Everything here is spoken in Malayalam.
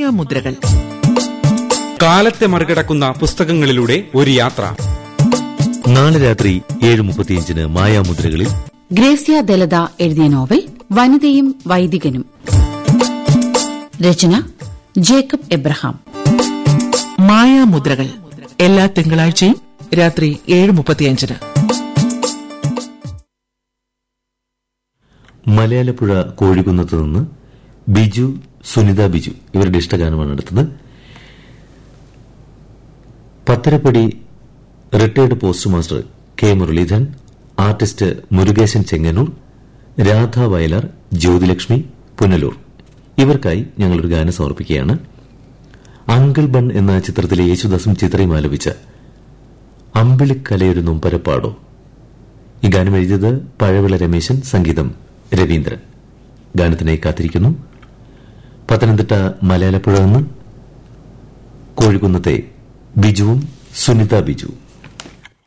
മായാമുദ്രകൾ കാലത്തെ മറികടക്കുന്ന പുസ്തകങ്ങളിലൂടെ ഒരു യാത്ര നാളെ രാത്രി ഏഴ് മുപ്പത്തിയഞ്ചിന് മായാമുദ്രകളിൽ ഗ്രേസ്യ ദലത എഴുതിയ നോവൽ വനിതയും വൈദികനും രചന ജേക്കബ് എബ്രഹാം മായാമുദ്രകൾ എല്ലാ തിങ്കളാഴ്ചയും രാത്രി ഏഴ് മുപ്പത്തിയഞ്ചിന് മലയാലപ്പുഴ കോഴിക്കുന്നത്ത് നിന്ന് ബിജു സുനിത ബിജു ഇവരുടെ ഇഷ്ടഗാനമാണ് അടുത്തത് Patharappadi retired post master K Muraleedharan artist Murukesan Chengannur Radha Vayalar Jyothilakshmi Punalur ഇവർക്കായി ഞങ്ങളൊരു ഗാനം സമർപ്പിക്കുകയാണ് അങ്കിൾ ബൺ എന്ന ചിത്രത്തിലെ യേശുദാസും ചിത്രയും ആലപിച്ച അമ്പിളിക്കലയൊരു നൊമ്പരപ്പാടോ ഈ ഗാനം എഴുതിയത് പഴവിള രമേശൻ സംഗീതം രവീന്ദ്രൻ ഗാനത്തിനായി കാത്തിരിക്കുന്നു പത്തനംതിട്ട മലയാളപ്പുഴ നിന്ന് കോഴിക്കുന്നത്തെ ബിജുവും സുനിത ബിജു